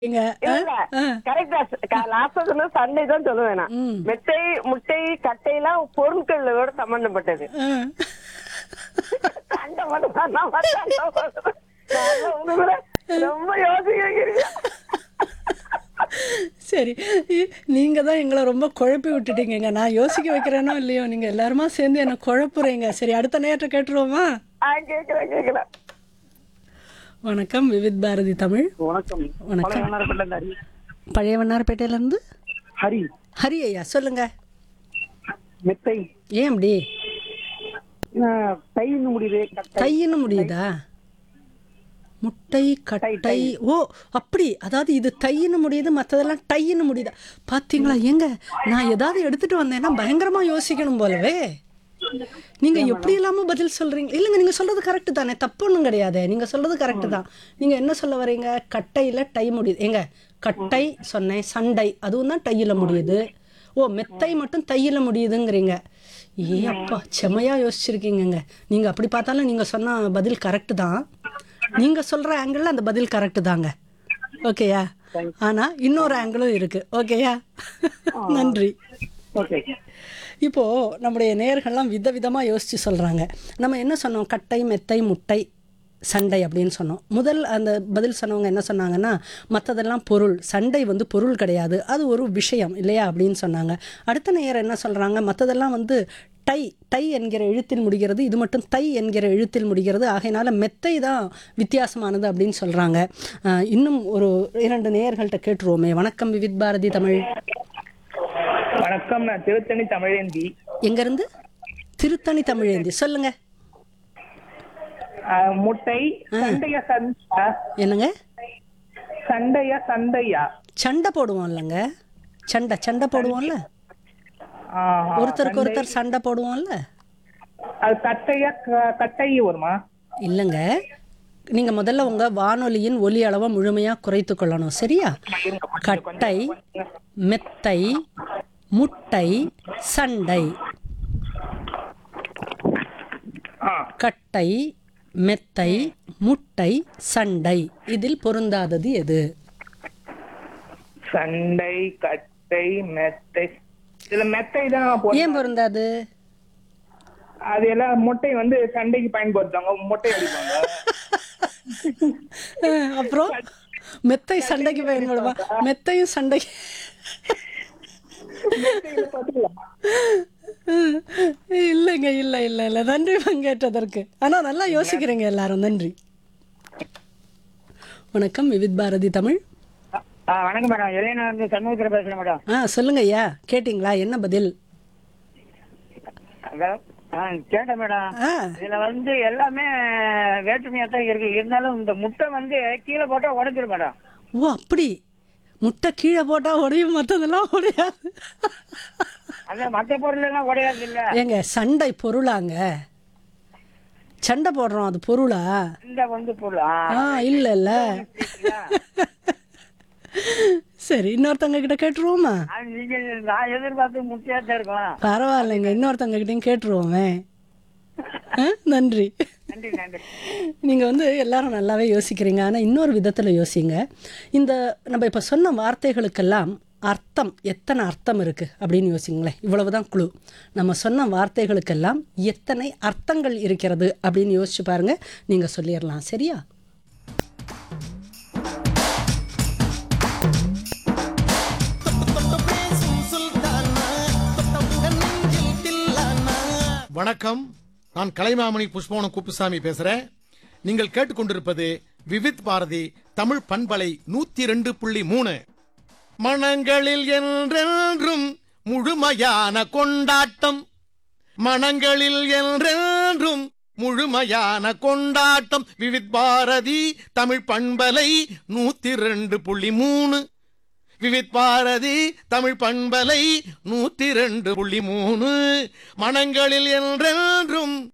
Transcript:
இங்க இல்ல இல்ல கரெக்டா லாஸ்டா சொன்ன சண்டை தான் சொல்லுவேன் நான் ம். மெத்தை முட்டை கட்டையெல்லாம் பொருட்களோட சம்பந்தப்பட்டது சண்டை மட்டும் தான் நான் சண்டை போடுறேன். நான் உங்க கூட ரொம்ப யோசிக்க வைக்கிறீங்க சரி இ- நீங்க தான் எங்களை ரொம்ப குழப்பி விட்டுட்டீங்கங்க நான் யோசிக்க வைக்கிறேனோ இல்லையோ நீங்க எல்லாருமா சேர்ந்து என்ன குழப்புறீங்க சரி அடுத்த நேரத்தை கேட்டுருவோமா ஆ கேக்குறேன் கேக்குறேன் வணக்கம் விவித் பாரதி தமிழ் வணக்கம் வணக்கம். பழைய வண்ணாரப்பேட்டை இந்த ஹரி பழைய வண்ணாரப்பேட்டையில இருந்து ஹரி ஹரி ஐயா சொல்லுங்க மெத்தை ஏன் அப்படி ஆஹ், தைன்னு முடியுது கட்டை தையின்னு முடியுதா முட்டை கட்டை ஓ அப்படி அதாவது இது தையின்னு முடியுது மற்றதெல்லாம் டையின்னு முடியுதா பாத்தீங்களா ஏங்க நான் ஏதாவது எடுத்துட்டு வந்தேன்னா பயங்கரமா யோசிக்கணும் போலவே நீங்க எப்படி இல்லாம பதில் சொல்றீங்க இல்லைங்க நீங்க சொல்றது கரெக்ட் தானே தப்பு ஒன்றும் கிடையாது நீங்க சொல்றது கரெக்ட் தான் நீங்க என்ன சொல்ல வரீங்க கட்டையில டை முடியுது ஏங்க கட்டை சொன்னேன் சண்டை அதுவும் தான் டையில முடியுது ஓ மெத்தை மட்டும் தையில முடியுதுங்கிறீங்க ஏ அப்பா செமையா யோசிச்சிருக்கீங்கங்க நீங்க அப்படி பார்த்தாலும் நீங்க சொன்ன பதில் கரெக்ட் தான் நீங்க சொல்ற ஆங்கிள் அந்த பதில் கரெக்ட் தாங்க ஓகேயா ஆனா இன்னொரு ஆங்கிளும் இருக்கு ஓகேயா நன்றி ஓகே இப்போ நம்முடைய நேர்கள்லாம் விதவிதமா யோசிச்சு சொல்றாங்க நம்ம என்ன சொன்னோம் கட்டை மெத்தை முட்டை சண்டை அப்படின்னு சொன்னோம் முதல் அந்த பதில் சொன்னவங்க என்ன சொன்னாங்கன்னா மற்றதெல்லாம் பொருள் சண்டை வந்து பொருள் கிடையாது அது ஒரு விஷயம் இல்லையா அப்படின்னு சொன்னாங்க அடுத்த நேயர் என்ன சொல்றாங்க மற்றதெல்லாம் வந்து டை டை என்கிற எழுத்தில் முடிகிறது இது மட்டும் தை என்கிற எழுத்தில் முடிகிறது ஆகையினால மெத்தை தான் வித்தியாசமானது அப்படின்னு சொல்றாங்க அஹ், இன்னும் ஒரு இரண்டு நேயர்கள்ட்ட கேட்டுருவோமே வணக்கம் விவித் பாரதி தமிழ் வணக்கம் நான் திருத்தணி தமிழேந்தி எங்கேருந்து திருத்தணி தமிழேந்தி சொல்லுங்க ஆஹ் முட்டை சண்டையா சண்டா என்னங்க சண்டையா சண்டையா சண்டை போடுவோம் இல்லைங்க சண்டை சண்டை போடுவோம்ல ஆஹா. ஒருத்தருக்கு ஒருத்தர் சண்டை போடுவோம்ல அது கட்டையா க- கட்டை வருமா இல்லைங்க நீங்க முதல்ல உங்க வானொலியின் ஒலி அளவை முழுமையா குறைத்து கொள்ளணும் சரியா கட்டை மெத்தை முட்டை சண்டை ஆ கட்டை மெத்தை முட்டை சண்டை இதில் பொருந்தாதது எது சண்டை கட்டை மெத்தை இதுல மெத்தை தான் போ- ஏன் பொருந்தாது அது எல்லாம் முட்டை வந்து சண்டைக்கு பயன்படுத்துவாங்க முட்டை அடிப்பாங்க அஹ், அப்புறம் மெத்தை சண்டைக்கு பயன்படுமா மெத்தையும் சண்டைக்கு மெத்தையில பாத்துக்கலாம் அஹ், இல்லைங்க இல்லை இல்லை இல்லை நன்றி பங்கேற்றதற்கு ஆனா நல்லா யோசிக்கிறீங்க எல்லாரும் நன்றி வணக்கம் விவித் பாரதி தமிழ் வணக்கம் மேடம் எலைனா வந்து சண்முகத்தில் பேசுறேன் மேடம் ஆ சொல்லுங்க ஐயா கேட்டிங்களா என்ன பதில் அதான், ஆ, கேட்டேன் மேடம் ஆ இதுல வந்து எல்லாமே வேற்றுமையா தான் இருக்கு இருந்தாலும் இந்த முட்டை வந்து கீழே போட்டா உடைஞ்சிரும் மேடம் ஓ அப்படி முட்டை கீழே போட்டா உடையும் மற்றதெல்லாம் உடையாது அதான் மற்ற பொருள் எல்லாம் உடையாது இல்ல ஏங்க சண்டை பொருளாங்க சண்டை போடுறோம் அது பொருளா இந்த வந்து பொருள் ஆ, ஆ இல்ல இல்ல சரிங்களா? சரி இன்னொருத்தவங்க கிட்ட கேட்டுருவோமா அது நீங்க நான் எதிர்பார்த்து முட்டையா தான் இருக்கலாம் பரவாயில்லைங்க இன்னொருத்தவங்க கிட்டயும் கேட்டுருவோமே ஆ, நன்றி நன்றி நன்றி நீங்கள் வந்து எல்லாரும் நல்லாவே யோசிக்கிறீங்க ஆனால் இன்னொரு விதத்தில் யோசிங்க இந்த நம்ம இப்போ சொன்ன வார்த்தைகளுக்கெல்லாம் அர்த்தம் எத்தனை அர்த்தம் இருக்குது அப்படின்னு யோசிங்களேன் இவ்வளவுதான் குழு நம்ம சொன்ன வார்த்தைகளுக்கெல்லாம் எத்தனை அர்த்தங்கள் இருக்கிறது அப்படின்னு யோசிச்சு பாருங்க நீங்கள் சொல்லிடலாம் சரியா வணக்கம் நான் கலைமாமணி புஷ்பவனம் குப்புசாமி பேசுறேன் நீங்கள் கேட்டுக்கொண்டிருப்பது விவித் பாரதி தமிழ் பண்பலை நூத்தி ரெண்டு புள்ளி மூணு மனங்களில் என்றென்றும் முழுமையான கொண்டாட்டம் மனங்களில் என்றென்றும் முழுமையான கொண்டாட்டம் விவித் பாரதி தமிழ் பண்பலை நூத்தி ரெண்டு புள்ளி மூணு விவித் பாரதி தமிழ் பண்பலை நூத்தி ரெண்டு புள்ளி மூணு மனங்களில் என்றென்றும்